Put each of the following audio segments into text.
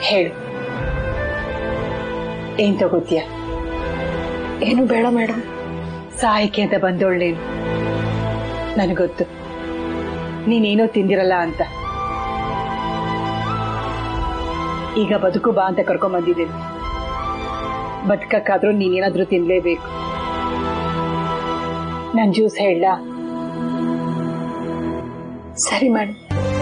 ಹೇಳು ಏನ್ ತಗೋತೀಯ ಏನು ಬೇಡ ಮೇಡಮ್ ಸಹಾಯಕ್ಕೆ ಅಂತ ಬಂದೋಳ್ ನೀನು ನನಗೊತ್ತು ನೀನೇನೋ ತಿಂದಿರಲ್ಲ ಅಂತ ಈಗ ಬದುಕು ಬಾ ಅಂತ ಕರ್ಕೊಂಡ್ ಬಂದಿದ್ದೀನಿ ಬದುಕಕ್ಕಾದ್ರೂ ನೀನೇನಾದ್ರೂ ತಿನ್ಲೇಬೇಕು ನನ್ ಜ್ಯೂಸ್ ಹೇಳ ಸರಿ ಮೇಡಮ್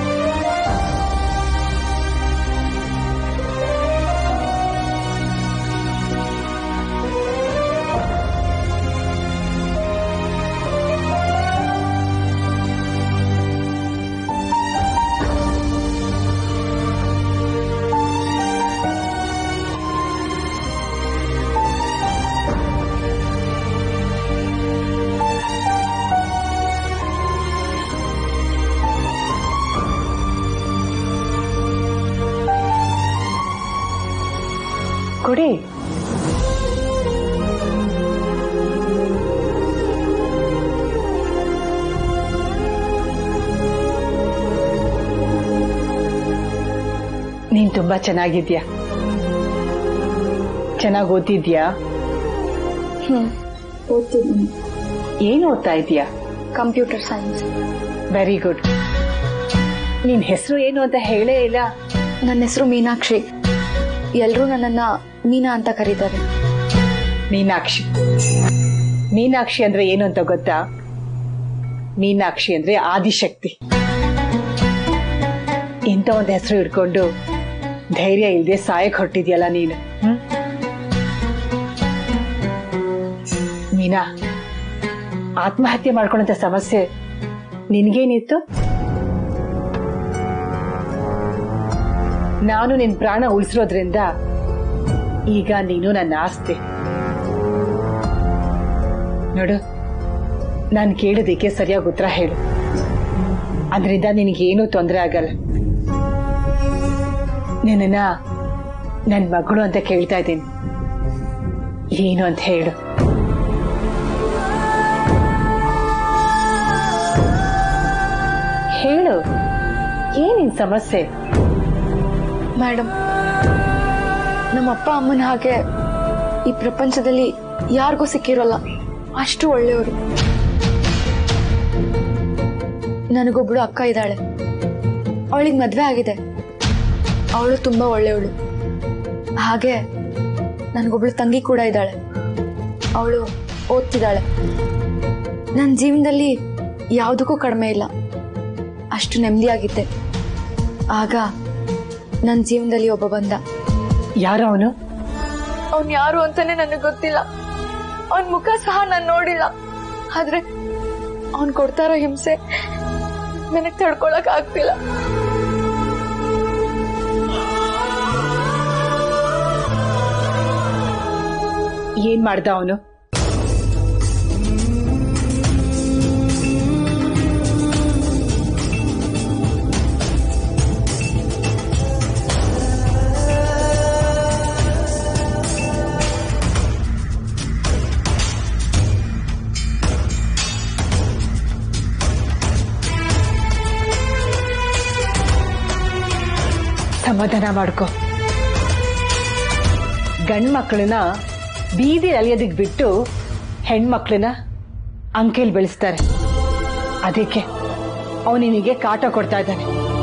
ಕೊಡಿ ನೀನ್ ತುಂಬಾ ಚೆನ್ನಾಗಿದ್ಯಾ ಚೆನ್ನಾಗಿ ಓದಿದ್ಯಾ ಹ್ಮ್ ಓದ್ತಿದ್ದೀನಿ ಏನ್ ಓದ್ತಾ ಇದೀಯಾ ಕಂಪ್ಯೂಟರ್ ಸೈನ್ಸ್ ವೆರಿ ಗುಡ್ ನಿನ್ ಹೆಸರು ಏನು ಅಂತ ಹೇಳೇ ಇಲ್ಲ ನನ್ನ ಹೆಸರು ಮೀನಾಕ್ಷಿ ಎಲ್ಲರೂ ನನ್ನನ್ನ ಮೀನಾ ಅಂತ ಕರೀತಾರೆ ಮೀನಾಕ್ಷಿ ಮೀನಾಕ್ಷಿ ಅಂದ್ರೆ ಏನು ಅಂತ ಗೊತ್ತಾ ಮೀನಾಕ್ಷಿ ಅಂದ್ರೆ ಆದಿಶಕ್ತಿ ಇಂಥ ಒಂದು ಹೆಸರು ಹಿಡ್ಕೊಂಡು ಧೈರ್ಯ ಇಲ್ಲದೆ ಸಾಯಕ್ ಹೊಟ್ಟಿದ್ಯಲ್ಲ ನೀನು ಹ್ಮ್? ಮೀನಾ ಆತ್ಮಹತ್ಯೆ ಮಾಡ್ಕೊಳ್ಳೋಂಥ ಸಮಸ್ಯೆ ನಿನ್ಗೇನಿತ್ತು ನಾನು ನಿನ್ ಪ್ರಾಣ ಉಳಿಸಿರೋದ್ರಿಂದ ಈಗ ನೀನು ನನ್ನ ಆಸ್ತಿ ನೋಡು ನಾನು ಕೇಳೋದಕ್ಕೆ ಸರಿಯಾಗಿ ಉತ್ತರ ಹೇಳು ಅದರಿಂದ ನಿನಗೇನೂ ತೊಂದರೆ ಆಗಲ್ಲ ನಿನ್ನ ನನ್ನ ಮಗಳು ಅಂತ ಕೇಳ್ತಾ ಇದ್ದೀನಿ ಏನು ಅಂತ ಹೇಳು ಹೇಳು ಏನಿನ್ ಸಮಸ್ಯೆ ಮೇಡಮ್ ನಮ್ಮ ಅಪ್ಪ ಅಮ್ಮನ ಹಾಗೆ ಈ ಪ್ರಪಂಚದಲ್ಲಿ ಯಾರಿಗೂ ಸಿಕ್ಕಿರೋಲ್ಲ ಅಷ್ಟು ಒಳ್ಳೆಯವರು ನನಗೊಬ್ಳು ಅಕ್ಕ ಇದ್ದಾಳೆ ಅವಳಿಗೆ ಮದ್ವೆ ಆಗಿದೆ ಅವಳು ತುಂಬಾ ಒಳ್ಳೆಯವಳು ಹಾಗೆ ನನಗೊಬ್ಳು ತಂಗಿ ಕೂಡ ಇದ್ದಾಳೆ ಅವಳು ಓದ್ತಿದ್ದಾಳೆ ನನ್ನ ಜೀವನದಲ್ಲಿ ಯಾವುದಕ್ಕೂ ಕಡಿಮೆ ಇಲ್ಲ ಅಷ್ಟು ನೆಮ್ಮದಿಯಾಗಿದ್ದೆ ಆಗ ನನ್ನ ಜೀವನದಲ್ಲಿ ಒಬ್ಬ ಬಂದ ಯಾರು ಅವನು ಅವ್ನ್ ಯಾರು ಅಂತಾನೆ ನನಗೆ ಗೊತ್ತಿಲ್ಲ ಅವನ್ ಮುಖ ಸಹ ನಾನು ನೋಡಿಲ್ಲ ಆದ್ರೆ ಅವನ್ ಕೊಡ್ತಾ ಇರೋ ಹಿಂಸೆ ನನಗ್ ತಡ್ಕೊಳಕ್ ಆಗ್ತಿಲ್ಲ ಏನ್ ಮಾಡ್ದ ಅವನು ಸಮಾಧಾನ ಮಾಡ್ಕೊ ಗಂಡ್ ಮಕ್ಕಳನ್ನ ಬೀದಿ ಅಲಿಯೋದಕ್ ಬಿಟ್ಟು ಹೆಣ್ಮಕ್ಳನ್ನ ಅಂಕೆಲ್ ಬೆಳೆಸ್ತಾರೆ ಅದಕ್ಕೆ ಅವನಿನಿಗೆ ಕಾಟ ಕೊಡ್ತಾ ಇದ್ದಾನೆ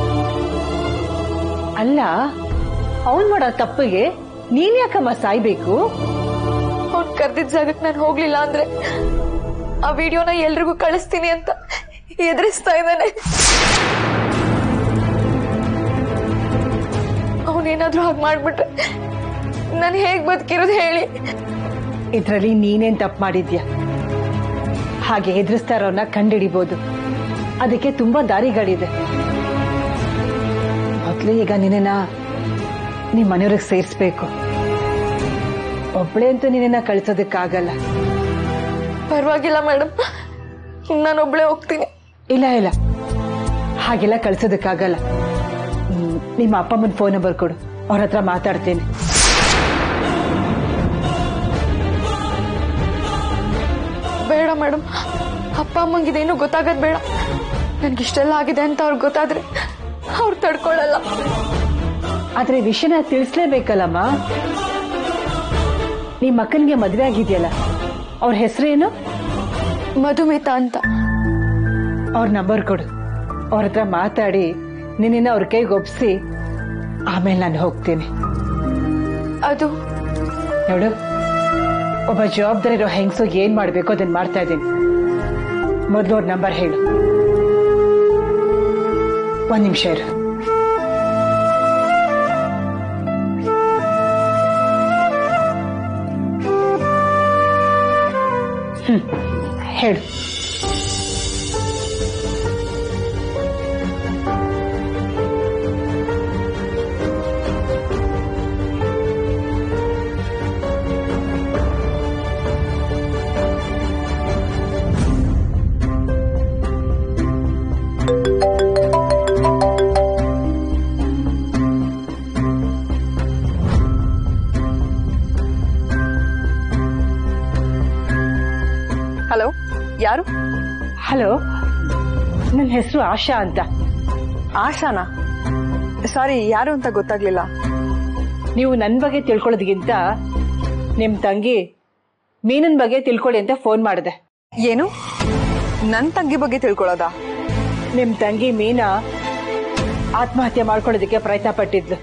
ಅಲ್ಲ ಅವನ್ ಮಾಡೋ ತಪ್ಪಿಗೆ ನೀನ್ ಯಾಕಮ್ಮ ಸಾಯ್ಬೇಕು ಅವ್ನ್ ಕರ್ದಿದ್ ಜಾಗಕ್ಕೆ ನಾನು ಹೋಗ್ಲಿಲ್ಲ ಅಂದ್ರೆ ಆ ವಿಡಿಯೋನ ಎಲ್ರಿಗೂ ಕಳಿಸ್ತೀನಿ ಅಂತ ಎದುರಿಸ್ತಾ ಇದ್ದಾನೆ ಅವನೇನಾದ್ರೂ ಹಾಗೆ ಮಾಡ್ಬಿಟ್ರೆ ನಾನು ಹೇಗ್ ಬದುಕಿರೋದು ಹೇಳಿ ಇದ್ರಲ್ಲಿ ನೀನೇನ್ ತಪ್ಪು ಮಾಡಿದ್ಯಾ ಹಾಗೆ ಎದುರಿಸ್ತಾ ಇರೋನ್ನ ಕಂಡಿಡಿಬಹುದು ಅದಕ್ಕೆ ತುಂಬಾ ದಾರಿಗಳಿದೆ ಮೊದ್ಲು ಈಗ ನಿನ್ನ ನಿಮ್ ಮನೆಯವ್ರಿಗೆ ಸೇರಿಸ್ಬೇಕು ಒಬ್ಳೆ ಅಂತೂ ನಿನ್ನ ಕಳ್ಸೋದಕ್ಕಾಗಲ್ಲ ಪರವಾಗಿಲ್ಲ ಮೇಡಮ್ ನಾನೊಬ್ಳೆ ಹೋಗ್ತೀನಿ ಇಲ್ಲ ಇಲ್ಲ ಹಾಗೆಲ್ಲ ಕಳ್ಸೋದಕ್ಕಾಗಲ್ಲ ಹ್ಮ್, ನಿಮ್ಮ ಅಪ್ಪ ಅಮ್ಮನ ಫೋನ್ ನಂಬರ್ ಕೊಡು ಅವ್ರ ಹತ್ರ ಮಾತಾಡ್ತೇನೆ ಬೇಡ ಮೇಡಮ್ ಅಪ್ಪ ಅಮ್ಮಂಗೆ ಇದೇನು ಗೊತ್ತಾಗದ್ ಬೇಡ ನನ್ಗಿಷ್ಟೆಲ್ಲ ಆಗಿದೆ ಅಂತ ಅವ್ರಿಗೆ ಗೊತ್ತಾದ್ರೆ ಅವ್ರು ತಡ್ಕೊಳ್ಳಲ್ಲ ಆದ್ರೆ ವಿಷಯನ ತಿಳಿಸ್ಲೇಬೇಕಲ್ಲಮ್ಮ ನಿಮ್ಮ ಅಕ್ಕನಿಗೆ ಮದ್ವೆ ಆಗಿದೆಯಲ್ಲ ಅವ್ರ ಹೆಸರೇನು ಮಧುಮಿತಾ ಅಂತ ಅವ್ರ ನಂಬರ್ ಕೊಡು ಅವ್ರ ಹತ್ರ ಮಾತಾಡಿ ನಿನ್ನ ಅವ್ರ ಕೈಗೆ ಒಪ್ಸಿ ಆಮೇಲೆ ನಾನು ಹೋಗ್ತೀನಿ ಅದು ನೋಡು ಒಬ್ಬ ಜವಾಬ್ದಾರಿ ಇರೋ ಹೆಂಗಸು ಏನ್ ಮಾಡ್ಬೇಕು ಅದನ್ನ ಮಾಡ್ತಾ ಇದ್ದೀನಿ ಮೊದ್ಲು ಅವ್ರ ನಂಬರ್ ಹೇಳು ಒಂದ್ ನಿಮಿಷ ಇರು ಹ್ಮ್ ಹೇಳು ಹಲೋ ಯಾರು ಹಲೋ ನನ್ನ ಹೆಸರು ಆಶಾ ಅಂತ ಆಶಾನಾ ಸಾರಿ ಯಾರು ಅಂತ ಗೊತ್ತಾಗ್ಲಿಲ್ಲ ನೀವು ನನ್ನ ಬಗ್ಗೆ ತಿಳ್ಕೊಳ್ಳೋದಕ್ಕಿಂತ ನಿಮ್ ತಂಗಿ ಮೀನನ್ ಬಗ್ಗೆ ತಿಳ್ಕೊಳ್ಳಿ ಅಂತ ಫೋನ್ ಮಾಡಿದೆ ಏನು ನನ್ ತಂಗಿ ಬಗ್ಗೆ ತಿಳ್ಕೊಳ್ಳೋದಾ ನಿಮ್ ತಂಗಿ ಮೀನಾ ಆತ್ಮಹತ್ಯೆ ಮಾಡ್ಕೊಳ್ಳೋದಕ್ಕೆ ಪ್ರಯತ್ನ ಪಟ್ಟಿದ್ಲು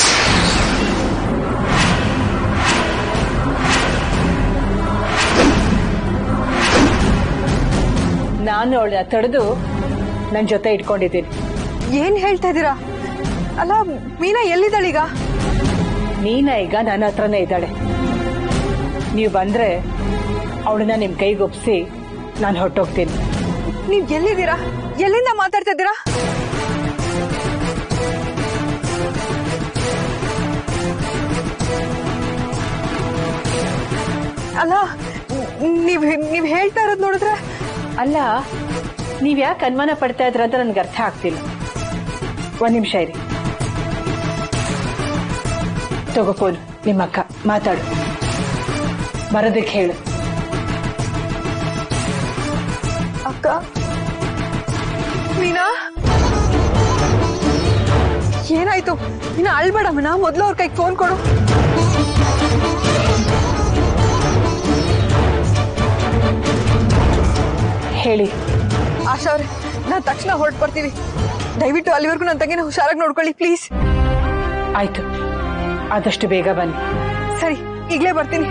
ನಾನು ಅವಳನ್ನ ತಡೆದು ನನ್ ಜೊತೆ ಇಟ್ಕೊಂಡಿದ್ದೀನಿ ಏನ್ ಹೇಳ್ತಾ ಇದೀರಾ ಅಲ್ಲ ಮೀನಾ ಎಲ್ಲಿದ್ದಾಳೀಗ ಮೀನಾ ಈಗ ನನ್ನ ಹತ್ರನೇ ಇದ್ದಾಳೆ ನೀವು ಬಂದ್ರೆ ಅವಳನ್ನ ನಿಮ್ ಕೈಗೊಪ್ಸಿ ನಾನು ಹೊಟ್ಟೋಗ್ತೀನಿ ನೀವ್ ಎಲ್ಲಿದ್ದೀರಾ ಎಲ್ಲಿಂದ ಮಾತಾಡ್ತಾ ಇದ್ದೀರಾ ಅಲ್ಲ ನೀವ್ ನೀವ್ ಹೇಳ್ತಾ ಇರೋದ್ ನೋಡಿದ್ರೆ ಅಲ್ಲ ನೀವ್ ಯಾಕೆ ಅನುಮಾನ ಪಡ್ತಾ ಇದ್ರ ಅಂತ ನನ್ಗೆ ಅರ್ಥ ಆಗ್ತಿಲ್ಲ ಒಂದ್ ನಿಮಿಷ ಇರಿ ತಗೋ ಫೋನ್ ನಿಮ್ಮ ಅಕ್ಕ ಮಾತಾಡು ಬರೋದಕ್ಕೆ ಹೇಳು ಅಕ್ಕ ಮೀನಾ ಏನಾಯ್ತು ನೀನು ಅಳ್ಬೇಡ ಮೀನಾ ಮೊದ್ಲು ಅವ್ರ ಕೈಗೆ ಫೋನ್ ಕೊಡು ಹೇಳಿ ಆಶಾ ಅವ್ರೆ ನಾವ್ ತಕ್ಷಣ ಹೊರಟು ಬರ್ತೀವಿ ದಯವಿಟ್ಟು ಅಲ್ಲಿವರೆಗೂ ನನ್ನ ತಂಗಿನ ಹುಷಾರಾಗಿ ನೋಡ್ಕೊಳ್ಳಿ ಪ್ಲೀಸ್ ಆಯ್ತು ಆದಷ್ಟು ಬೇಗ ಬನ್ನಿ ಸರಿ ಈಗ್ಲೇ ಬರ್ತೀನಿ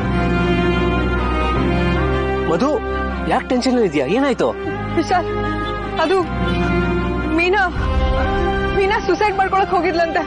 ಮಧು ಯಾಕೆ ಟೆನ್ಷನ್ ಇದೆಯಾ ಏನಾಯ್ತು ವಿಶಾಲ್ ಅದು ಮೀನಾ ಮೀನಾ ಸುಸೈಡ್ ಮಾಡ್ಕೊಳಕ್ ಹೋಗಿದ್ಲಂತೆ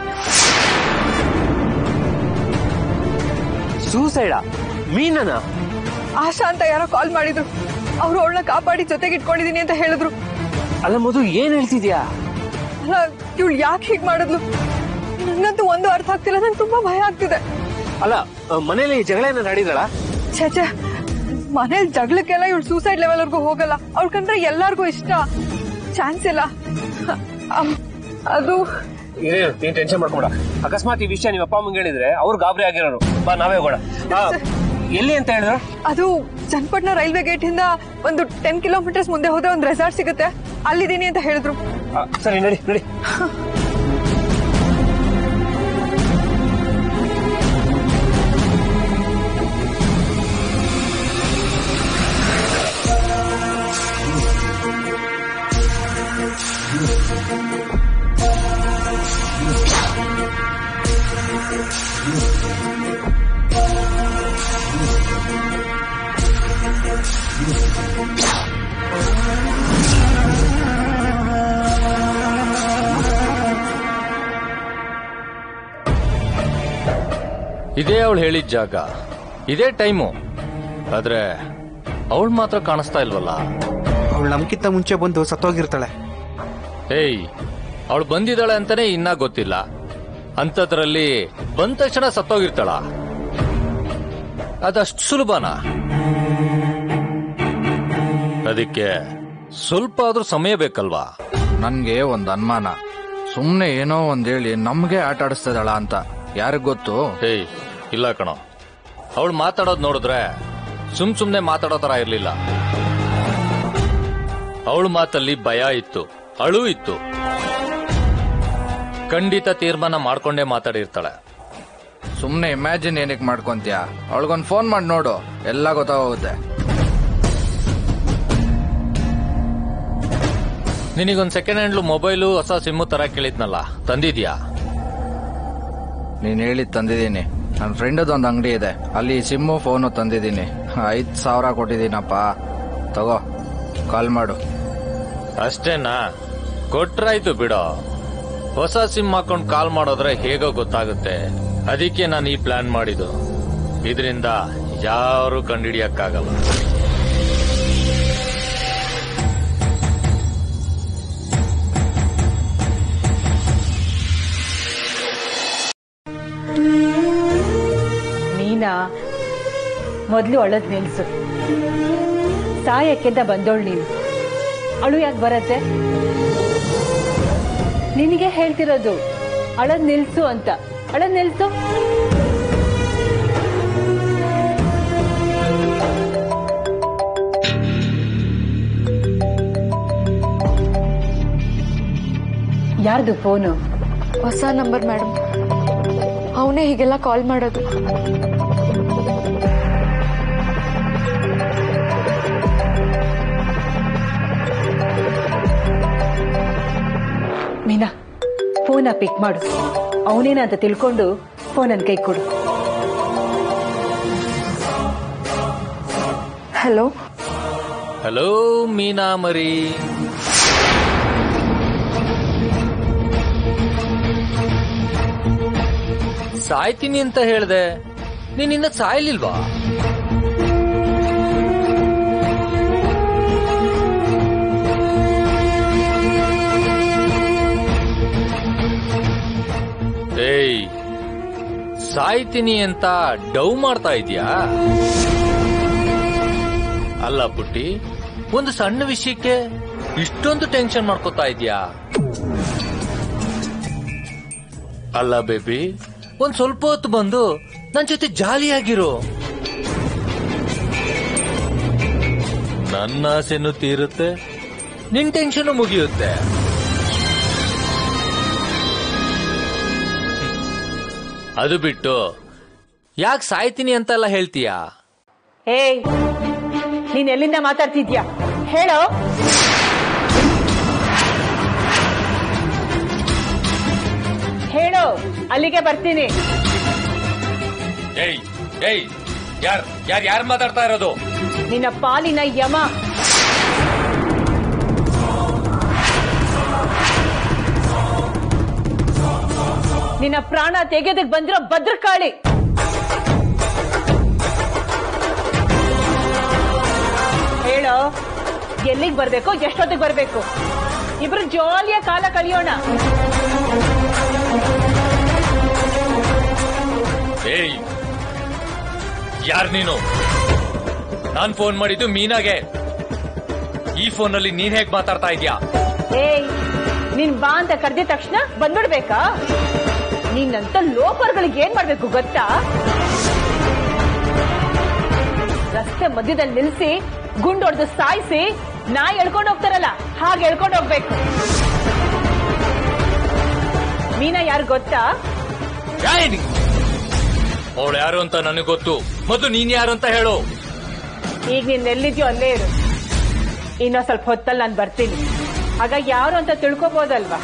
ಸೂಸೈಡ ಮೀನನ ಆಶಾ ಅಂತ ಯಾರೋ ಕಾಲ್ ಮಾಡಿದ್ರು ಅವ್ರು ಅವಳನ್ನ ಕಾಪಾಡಿ ಜೊತೆಗೆ ಇಟ್ಕೊಂಡಿದೀನಿ ಅಂತ ಹೇಳಿದ್ರು ಅಲ್ಲ ಮಧು ಏನ್ ಹೇಳ್ತಿದ್ಯಾ ಅಲ್ಲ ಇವಳು ಯಾಕೆ ಹೀಗ್ ಮಾಡಿದ್ಲು ನಂಗಂತೂ ಒಂದು ಅರ್ಥ ಆಗ್ತಿಲ್ಲ ನಂಗೆ ತುಂಬಾ ಭಯ ಆಗ್ತಿದೆ ಅಲ್ಲ ಆ, ಮನೇಲಿ ಜಗಳ ಏನಾದ್ರು ನಡೀದಳ ಛೇ ಛೇ ಮನೇಲಿ ಜಗಳಕ್ಕೆಲ್ಲ ಇವಳು ಸೂಸೈಡ್ ಲೆವೆಲ್ ವರ್ಗೂ ಹೋಗಲ್ಲ ಅವಳ್ಕಂದ್ರೆ ಎಲ್ಲಾರ್ಗೂ ಇಷ್ಟ ಚಾನ್ಸ್ ಇಲ್ಲ ಅಮ್, ಅದು ನೀನ್ ಟೆನ್ಷನ್ ಮಾಡ್ಕೊಬೇಡ ಅಕಸ್ಮಾತ್ ಈ ವಿಷಯ ನಿಮ್ಮ ಅಪ್ಪ ಅಮ್ಮಂಗೆ ಹೇಳಿದ್ರೆ ಅವ್ರು ಗಾಬರಿ ಆಗಿರೋರು ಬಾ ನಾವೇ ಹೋಗೋಣ ಆ, ಎಲ್ಲಿ ಅಂತ ಹೇಳಿದ್ರು ಅದು ಚನ್ನಪಟ್ಟಣ ರೈಲ್ವೆ ಗೇಟ್ ಇಂದ ಒಂದು ಟೆನ್ ಕಿಲೋಮೀಟರ್ಸ್ ಮುಂದೆ ಹೋದ್ರೆ ಒಂದು ರೆಸಾರ್ಟ್ ಸಿಗುತ್ತೆ ಅಲ್ಲಿದ್ದೀನಿ ಅಂತ ಹೇಳಿದ್ರು ಆ, ಸರಿ ನಡಿ ನಡಿ ಇದೇ ಅವಳು ಹೇಳಿದ ಜಾಗ ಇದೇ ಟೈಮು ಆದ್ರೆ ಅವಳು ಮಾತ್ರ ಕಾಣಿಸ್ತಾ ಇಲ್ವಲ್ಲ ಅವಳು ನಮ್ಗಿಂತ ಮುಂಚೆ ಬಂದು ಸತ್ತೋಗಿರ್ತಾಳೆ ಏಯ್ ಅವಳು ಬಂದಿದ್ದಾಳೆ ಅಂತಾನೆ ಇನ್ನ ಗೊತ್ತಿಲ್ಲ ಅಂಥದ್ರಲ್ಲಿ ಬಂದ ತಕ್ಷಣ ಸತ್ತೋಗಿರ್ತಾಳ ಅದಷ್ಟು ಸುಲಭನಾ ಅದಕ್ಕೆ ಸ್ವಲ್ಪ ಆದ್ರೂ ಸಮಯ ಬೇಕಲ್ವಾ ನನ್ಗೆ ಒಂದ್ ಅನುಮಾನ ಸುಮ್ನೆ ಏನೋ ಒಂದ್ ಹೇಳಿ ನಮ್ಗೆ ಆಟ ಆಡಿಸ್ತದಳ ಅಂತ ಯಾರಿಗ್ ಗೊತ್ತು ಏಯ್ ಇಲ್ಲ ಕಣೋ ಅವಳು ಮಾತಾಡೋದ್ ನೋಡಿದ್ರೆ ಸುಮ್ ಸುಮ್ನೆ ಮಾತಾಡೋ ತರ ಇರ್ಲಿಲ್ಲ ಅವಳ ಮಾತಲ್ಲಿ ಭಯ ಇತ್ತು ಅಳು ಇತ್ತು ಖಂಡಿತ ತೀರ್ಮಾನ ಮಾಡ್ಕೊಂಡೇ ಮಾತಾಡಿರ್ತಾಳೆ ಸುಮ್ನೆ ಇಮ್ಯಾಜಿನ್ ಏನಕ್ಕೆ ಮಾಡ್ಕೊಂತೀಯ ಅವಳಿಗೊಂದು ಫೋನ್ ಮಾಡಿ ನೋಡು ಎಲ್ಲ ಗೊತ್ತಾಗೋಗುತ್ತೆ ನಿನಗೊಂದ್ ಸೆಕೆಂಡ್ ಹ್ಯಾಂಡ್ಲು ಮೊಬೈಲು ಹೊಸ ಸಿಮ್ಮು ತರ ಕೇಳಿದ್ನಲ್ಲ ತಂದಿದ್ಯಾ ನೀನ್ ಹೇಳಿದ್ ತಂದಿದ್ದೀನಿ ನನ್ನ ಫ್ರೆಂಡದ ಒಂದು ಅಂಗಡಿ ಇದೆ ಅಲ್ಲಿ ಸಿಮ್ಮು ಫೋನು ತಂದಿದ್ದೀನಿ ಐದ್ ಸಾವಿರ ಕೊಟ್ಟಿದ್ದೀನಪ್ಪ ತಗೋ ಕಾಲ್ ಮಾಡು ಅಷ್ಟೇನಾ ಕೊಟ್ರಾಯ್ತು ಬಿಡೋ ಹೊಸ ಸಿಮ್ ಹಾಕೊಂಡ್ ಕಾಲ್ ಮಾಡೋದ್ರೆ ಹೇಗೋ ಗೊತ್ತಾಗುತ್ತೆ ಅದಕ್ಕೆ ನಾನು ಈ ಪ್ಲಾನ್ ಮಾಡಿದ್ದು ಇದರಿಂದ ಯಾರು ಕಂಡಿಡಿಯಕ್ಕಾಗಲ್ಲ ಮೀನಾ ಮೊದಲು ಅಳದ್ ನಿಲ್ಸು ಸಾಯಕ್ಕೆಂತ ಬಂದೋಳು ನೀನು ಅಳು ಯಾಕೆ ಬರತ್ತೆ ನಿನಗೆ ಹೇಳ್ತಿರೋದು ಅಳದ್ ನಿಲ್ಸು ಅಂತ ಅಳದ್ ನಿಲ್ಸು ಯಾರ್ದು ಫೋನು ಹೊಸ ನಂಬರ್ ಮೇಡಮ್ ಅವನೇ ಹೀಗೆಲ್ಲ ಕಾಲ್ ಮಾಡೋದು ಮೀನಾ ಫೋನ ಪಿಕ್ ಮಾಡು ಅವನೇನ ಅಂತ ತಿಳ್ಕೊಂಡು ಫೋನ್ ನನ್ ಕೈ ಕೊಡು ಹಲೋ ಹಲೋ ಮೀನಾ ಮರಿ ಸಾಯ್ತೀನಿ ಅಂತ ಹೇಳ್ದೆ ನೀನಿಂದ ಸಾಯ್ಲಿಲ್ವಾ ಏಯ್ ಸಾಯ್ತೀನಿ ಅಂತ ಡೌ ಮಾಡ್ತಾ ಇದೀಯಾ ಅಲ್ಲ ಪುಟ್ಟಿ ಒಂದು ಸಣ್ಣ ವಿಷಯಕ್ಕೆ ಇಷ್ಟೊಂದು ಟೆನ್ಷನ್ ಮಾಡ್ಕೋತಾ ಇದೀಯಾ ಅಲ್ಲ ಬೇಬಿ ಒಂದ್ ಸ್ವಲ್ಪ ಹೊತ್ತು ಬಂದು ನನ್ ಜೊತೆ ಜಾಲಿಯಾಗಿರು ನನ್ನ ಆಸೆನೂ ತೀರುತ್ತೆ ನಿನ್ ಟೆನ್ಷನ್ ಮುಗಿಯುತ್ತೆ ಅದು ಬಿಟ್ಟು ಯಾಕೆ ಸಾಯ್ತೀನಿ ಅಂತೆಲ್ಲ ಹೇಳ್ತೀಯಾ ಏಯ್ ನೀನ್ ಎಲ್ಲಿಂದ ಮಾತಾಡ್ತಿದ್ಯಾ ಹೇಳೋ ಹೇಳೋ ಅಲ್ಲಿಗೆ ಬರ್ತೀನಿ ಏಯ್ ಏಯ್ ಯಾರ್ ಯಾರ್ ಯಾರು ಮಾತಾಡ್ತಾ ಇರೋದು ನಿನ್ನ ಪಾಲಿನ ಯಮ ನಿನ್ನ ಪ್ರಾಣ ತೆಗೆದಕ್ ಬಂದಿರೋ ಭದ್ರಕಾಳಿ ಹೇಳೋ ಎಲ್ಲಿಗ್ ಬರ್ಬೇಕು ಎಷ್ಟೊತ್ತಿಗೆ ಬರ್ಬೇಕು ಇಬ್ರು ಜಾಲಿಯ ಕಾಲ ಕಳಿಯೋಣ ಏಯ್ ಯಾರ್ ನೀನು ನಾನ್ ಫೋನ್ ಮಾಡಿದ್ದು ಮೀನಾಗೆ ಈ ಫೋನಲ್ಲಿ ನೀನ್ ಹೇಗ್ ಮಾತಾಡ್ತಾ ಇದ್ಯಾ ಏಯ್ ನೀನ್ ಬಾ ಅಂತ ಕರೆದಿದ ತಕ್ಷಣ ಬಂದ್ಬಿಡ್ಬೇಕಾ ನೀನಂತ ಲೋಪರ್ಗಳಿಗೆ ಏನ್ ಮಾಡ್ಬೇಕು ಗೊತ್ತಾ ರಸ್ತೆ ಮಧ್ಯದಲ್ಲಿ ನಿಲ್ಸಿ ಗುಂಡೊಡ್ದು ಸಾಯಿಸಿ ನಾಯಿ ಎಳ್ಕೊಂಡು ಹೋಗ್ತಾರಲ್ಲ ಹಾಗೆ ಎಳ್ಕೊಂಡು ಹೋಗ್ಬೇಕು ಮೀನಾ ಯಾರು ಗೊತ್ತಾ ಅವಳು ಯಾರು ಅಂತ ನನಗೆ ಗೊತ್ತು ಮೊದಲು ನೀನ್ ಯಾರು ಅಂತ ಹೇಳು ಈಗ ನೀನ್ ಎಲ್ಲಿದ್ಯೋ ಅಲ್ಲೇ ಇರು ಇನ್ನೊಂದ್ ಸ್ವಲ್ಪ ಹೊತ್ತಲ್ಲಿ ನಾನು ಬರ್ತೀನಿ ಆಗ ಯಾರು ಅಂತ ತಿಳ್ಕೊಬೋದಲ್ವಾ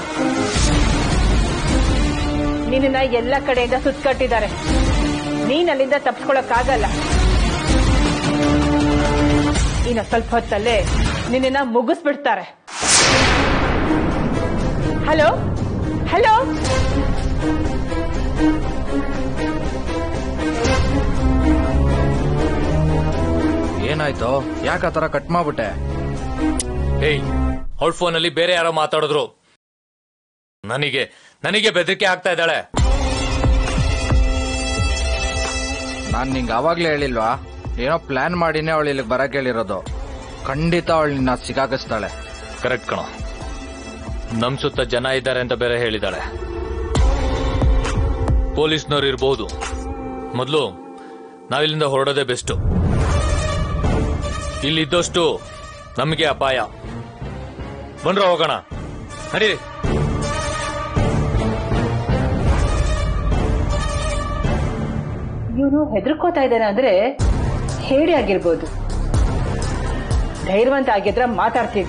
ನಿನ್ನ ಎಲ್ಲ ಕಡೆಯಿಂದ ಸುತ್ಕಟ್ಟಿದ್ದಾರೆ ನೀನ್ ಅಲ್ಲಿಂದ ತಪ್ಸ್ಕೊಳಕ್ಕಾಗಲ್ಲ ಇನ್ನು ಸ್ವಲ್ಪ ಹೊತ್ತಲ್ಲೇ ನಿನ್ನ ಮುಗಿಸ್ಬಿಡ್ತಾರೆ ಹಲೋ ಹಲೋ ಏನಾಯ್ತು ಯಾಕೆ ಆ ಥರ ಕಟ್ ಮಾಡ್ಬಿಟ್ಟೆ ಏಯ್ ಅವಳ ಫೋನಲ್ಲಿ ಬೇರೆ ಯಾರೋ ಮಾತಾಡಿದ್ರು ನನಗೆ ನನಗೆ ಬೆದರಿಕೆ ಆಗ್ತಾ ಇದ್ದಾಳೆ ನಾನ್ ನಿಂಗೆ ಅವಾಗ್ಲೇ ಹೇಳಿಲ್ವಾ ಏನೋ ಪ್ಲಾನ್ ಮಾಡಿನೇ ಅವಳು ಇಲ್ಲಿಗೆ ಬರಕ್ ಹೇಳಿರೋದು ಖಂಡಿತ ಅವಳು ನಿನ್ನ ಸಿಕ್ಕಾಕಿಸ್ತಾಳೆ ಕರೆಕ್ಟ್ ಕಣ ನಮ್ ಸುತ್ತ ಜನ ಇದ್ದಾರೆ ಅಂತ ಬೇರೆ ಹೇಳಿದಾಳೆ ಪೊಲೀಸ್ನವ್ರು ಇರ್ಬೋದು ಮೊದಲು ನಾವಿಲ್ಲಿಂದ ಹೊರಡೋದೇ ಬೆಸ್ಟ್ ಇಲ್ಲಿದ್ದಷ್ಟು ನಮಗೆ ಅಪಾಯ ಬಂದ್ರ ಹೋಗೋಣ ನಡೀರಿ ಇವನು ಹೆದರ್ಕೋತಾ ಇದ್ದಾನೆ ಅಂದ್ರೆ ಹೇಳಿ ಆಗಿರ್ಬೋದು ಧೈರ್ಯವಂತ ಆಗಿದ್ರ ಮಾತಾಡ್ತಿದ್ದ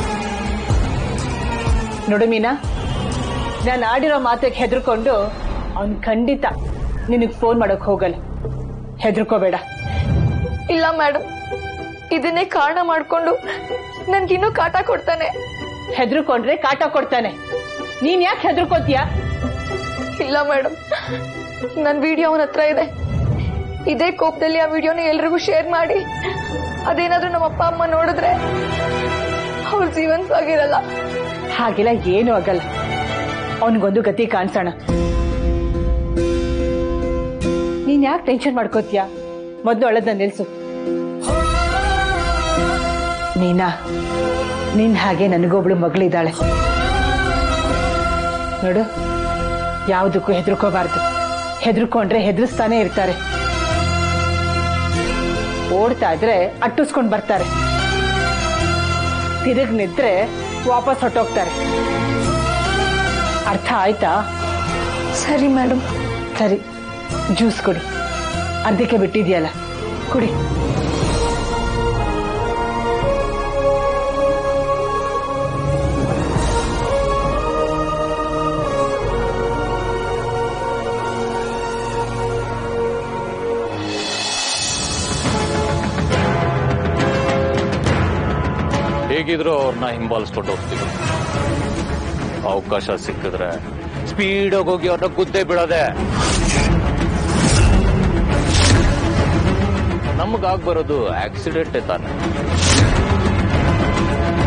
ನೋಡು ಮೀನಾ ನಾನು ಆಡಿರೋ ಮಾತಿಗೆ ಹೆದರ್ಕೊಂಡು ಅವನ್ ಖಂಡಿತ ನಿನಗ್ ಫೋನ್ ಮಾಡಕ್ ಹೋಗಲ್ಲ ಹೆದರ್ಕೋಬೇಡ ಇಲ್ಲ ಮೇಡಮ್ ಇದನ್ನೇ ಕಾರಣ ಮಾಡ್ಕೊಂಡು ನನ್ಗಿನ್ನೂ ಕಾಟ ಕೊಡ್ತಾನೆ ಹೆದರ್ಕೊಂಡ್ರೆ ಕಾಟ ಕೊಡ್ತಾನೆ ನೀನ್ ಯಾಕೆ ಹೆದರ್ಕೋತೀಯ ಇಲ್ಲ ಮೇಡಮ್ ನನ್ ವಿಡಿಯೋ ಅವನ ಹತ್ರ ಇದೆ ಇದೇ ಕೋಪದಲ್ಲಿ ಆ ವಿಡಿಯೋನ ಎಲ್ರಿಗೂ ಶೇರ್ ಮಾಡಿ ಅದೇನಾದ್ರೂ ನಮ್ಮ ಅಪ್ಪ ಅಮ್ಮ ನೋಡಿದ್ರೆ ಅವ್ರ ಜೀವಂತವಾಗಿರಲ್ಲ ಹಾಗೆಲ್ಲ ಏನು ಆಗಲ್ಲ ಅವನಿಗೊಂದು ಗತಿ ಕಾಣಿಸೋಣ ನೀನ್ ಯಾಕೆ ಟೆನ್ಷನ್ ಮಾಡ್ಕೋತೀಯ ಮೊದ್ಲು ಅಳದ ನಿಲ್ಸು ನೀನಾ ನಿನ್ ಹಾಗೆ ನನಗೊಬ್ಳು ಮಗಳಿದ್ದಾಳೆ ನೋಡು ಯಾವುದಕ್ಕೂ ಹೆದರ್ಕೋಬಾರ್ದು ಹೆದರ್ಕೊಂಡ್ರೆ ಹೆದರ್ಸ್ತಾನೆ ಇರ್ತಾರೆ ಓಡ್ತಾ ಇದ್ರೆ ಅಟ್ಟಿಸ್ಕೊಂಡ್ ಬರ್ತಾರೆ ತಿರುಗ್ ನಿದ್ರೆ ವಾಪಸ್ ಹೊಟ್ಟೋಗ್ತಾರೆ ಅರ್ಥ ಆಯ್ತಾ ಸರಿ ಮೇಡಮ್ ಸರಿ ಜ್ಯೂಸ್ ಕುಡಿ ಅರ್ಧಕ್ಕೆ ಬಿಟ್ಟಿದ್ಯಲ್ಲ ಕುಡಿ ಹೇಗಿದ್ರು ಅವ್ರನ್ನ ಹಿಂಬಾಲಿಸ್ಕೊಂಡು ಹೋಗ್ತೀವಿ ಅವಕಾಶ ಸಿಕ್ಕಿದ್ರೆ ಸ್ಪೀಡಾಗಿ ಹೋಗಿ ಅವ್ರನ್ನ ಗುದ್ದೆ ಬಿಡೋದೆ ನಮಗಾಗ್ಬರೋದು ಆಕ್ಸಿಡೆಂಟೇ ತಾನೆ